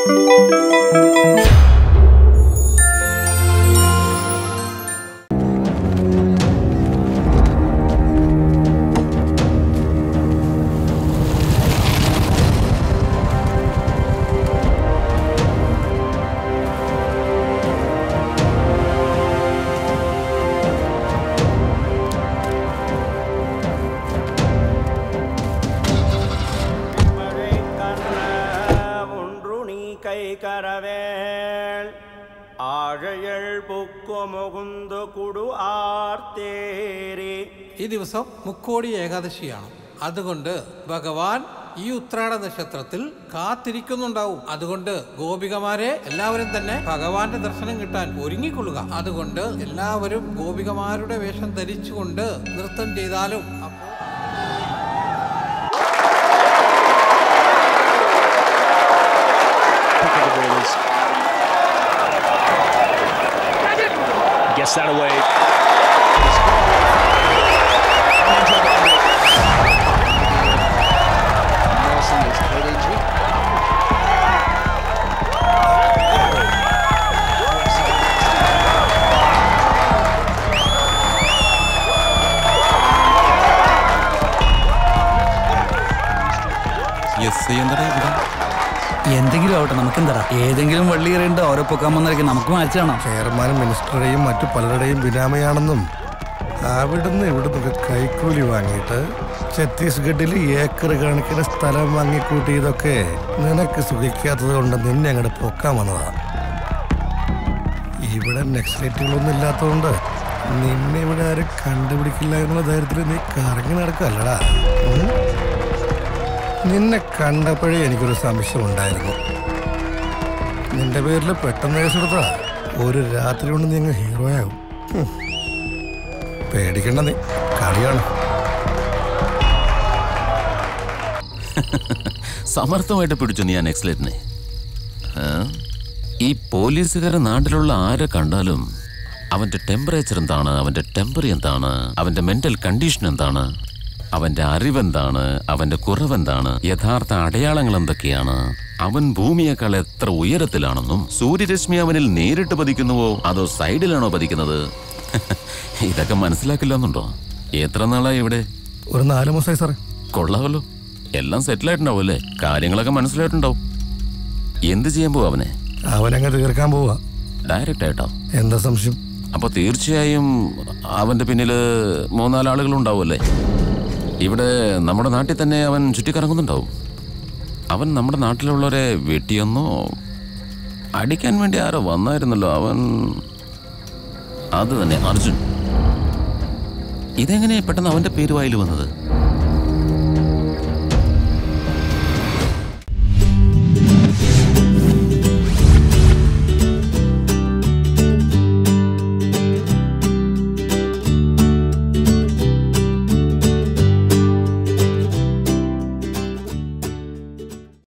மழை கண்ண ஒன்று நீ கை கரவேள் ആഴയൾ പൊക്കുമുകുന്തു കുടു ആർത്തേരി ഈ ദിവസം മുക്കോടി ഏകാദശിയാണ് അതുകൊണ്ട് ഭഗവാൻ ഈ ഉത്രാട നക്ഷത്രത്തിൽ കാത്തിരിക്കുന്നുണ്ടാവും അതുകൊണ്ട് ഗോപികമാരെ എല്ലാവരും തന്നെ ഭഗവാന്റെ ദർശനം കിട്ടാൻ ഒരുങ്ങിക്കൊള്ളുക അതുകൊണ്ട് എല്ലാവരും ഗോപികമാരുടെ വേഷം ധരിച്ചുകൊണ്ട് നൃത്തം ചെയ്താലും അപ്പോൾ pick of the ball is. Gets that away. Nelson is head injury. എന്തെങ്കിലും ആവട്ടെ നമുക്കെന്താ ഏതെങ്കിലും വള്ളി കയറിയിട്ട് ഓരോ പൊക്കാൻ വന്നിരിക്കും നമുക്ക് മാച്ചാണോ ചെയർമാനും മിനിസ്റ്ററുടെയും മറ്റു പലരുടെയും ബിനാമയാണെന്നും അവിടുന്ന് ഇവിടുന്നൊക്കെ കൈക്കൂലി വാങ്ങിയിട്ട് ഛത്തീസ്ഗഡിൽ ഏക്കർ കണക്കിന് സ്ഥലം വാങ്ങിക്കൂട്ടിയതൊക്കെ നിനക്ക് സുഖിക്കാത്തത് കൊണ്ട് നിന്നെ അങ്ങോട്ട് പൊക്കാൻ വന്നതാ ഇവിടെ നെക്സലൈറ്റുകളൊന്നും ഇല്ലാത്തതുകൊണ്ട് നിന്നെ ഇവിടെ ആരും കണ്ടുപിടിക്കില്ല എന്നുള്ള ധൈര്യത്തിൽ നീ കറങ്ങി നടക്കല്ലടാ ഉം? നിന്നെ കണ്ടപ്പോഴേ എനിക്കൊരു സംശയം ഉണ്ടായിരുന്നു നിന്റെ പേരിൽ പെട്ടെന്ന് കേസെടുത്താ ഒരു രാത്രി കൊണ്ട് നീ അങ്ങ് ഹീറോയാകും ഹും. പേടിക്കണ്ട നീ കളിയാണ് സമർത്ഥമായിട്ട് പിടിച്ചു നീ ആ നെക്സ്ലേറ്റിനെ ആ? ഈ പോലീസുകാരെ നാട്ടിലുള്ള ആരെ കണ്ടാലും അവന്റെ ടെമ്പറേച്ചർ എന്താണ് അവന്റെ ടെമ്പർ എന്താണ് അവന്റെ മെന്റൽ കണ്ടീഷൻ എന്താണ് അവന്റെ അറിവെന്താണ് അവന്റെ കുറവെന്താണ് യഥാർത്ഥ അടയാളങ്ങൾ എന്തൊക്കെയാണ് അവൻ ഭൂമിയേക്കാൾ എത്ര ഉയരത്തിലാണെന്നും സൂര്യരശ്മി അവനിൽ നേരിട്ട് പതിക്കുന്നുവോ അതോ സൈഡിലാണോ പതിക്കുന്നത് ഇതൊക്കെ മനസ്സിലാക്കില്ല എന്നുണ്ടോ എത്ര നാളായി ഇവിടെ ഒരു നാല് മാസമായി സാറേ കൊള്ളാമല്ലോ എല്ലാം സെറ്റിൽ ആയിട്ടുണ്ടാവും അല്ലേ കാര്യങ്ങളൊക്കെ മനസ്സിലായിട്ടുണ്ടാവും എന്ത് ചെയ്യാൻ പോവാ അവനെ അവനങ്ങ് തീർക്കാൻ പോവാ ഡയറക്റ്റ് ആയിട്ടോ എന്താ സംശയം അപ്പൊ തീർച്ചയായും അവന്റെ പിന്നില് മൂന്നാലാളുകൾ ഉണ്ടാവുമല്ലേ ഇവിടെ നമ്മുടെ നാട്ടിൽ തന്നെ അവൻ ചുറ്റിക്കറങ്ങുന്നുണ്ടാവും അവൻ നമ്മുടെ നാട്ടിലുള്ളവരെ വെട്ടിയെന്നോ അടിക്കാൻ വേണ്ടി ആരോ വന്നായിരുന്നല്ലോ അവൻ അത് തന്നെ അർജുൻ ഇതെങ്ങനെ പെട്ടെന്ന് അവന്റെ പേര് വായിൽ വന്നത്